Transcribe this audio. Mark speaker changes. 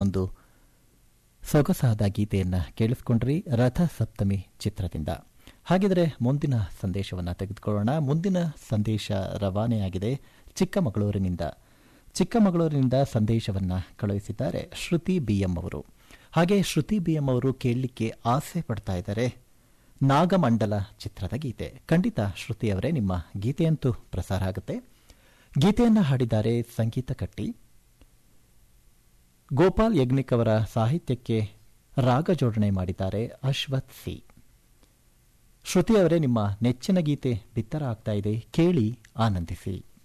Speaker 1: ಒಂದು ಸೊಗಸಾದ ಗೀತೆಯನ್ನು ಕೇಳಿಸ್ಕೊಂಡ್ರಿ ರಥ ಸಪ್ತಮಿ ಚಿತ್ರದಿಂದ ಹಾಗಿದ್ರೆ ಮುಂದಿನ ಸಂದೇಶವನ್ನು ತೆಗೆದುಕೊಳ್ಳೋಣ ಮುಂದಿನ ಸಂದೇಶ ರವಾನೆಯಾಗಿದೆ ಚಿಕ್ಕಮಗಳೂರಿನಿಂದ ಚಿಕ್ಕಮಗಳೂರಿನಿಂದ ಸಂದೇಶವನ್ನು ಕಳುಹಿಸಿದ್ದಾರೆ ಶ್ರುತಿ ಬಿಎಂ ಅವರು ಹಾಗೆ ಶ್ರುತಿ ಬಿಎಂ ಅವರು ಕೇಳಲಿಕ್ಕೆ ಆಸೆ ಪಡ್ತಾ ಇದ್ದಾರೆ ನಾಗಮಂಡಲ ಚಿತ್ರದ ಗೀತೆ ಖಂಡಿತ ಶ್ರುತಿ ಅವರೇ ನಿಮ್ಮ ಗೀತೆಯಂತೂ ಪ್ರಸಾರ ಆಗುತ್ತೆ ಗೀತೆಯನ್ನು ಹಾಡಿದ್ದಾರೆ ಸಂಗೀತ ಕಟ್ಟಿ ಗೋಪಾಲ್ ಯಜ್ಞಿಕ್ ಅವರ ಸಾಹಿತ್ಯಕ್ಕೆ ರಾಗ ಜೋಡಣೆ ಮಾಡಿದ್ದಾರೆ ಅಶ್ವಥ್ ಸಿ ಶ್ರುತಿ ಅವರೇ ನಿಮ್ಮ ನೆಚ್ಚಿನ ಗೀತೆ ಬಿತ್ತರ ಆಗ್ತಾ ಇದೆ ಕೇಳಿ ಆನಂದಿಸಿ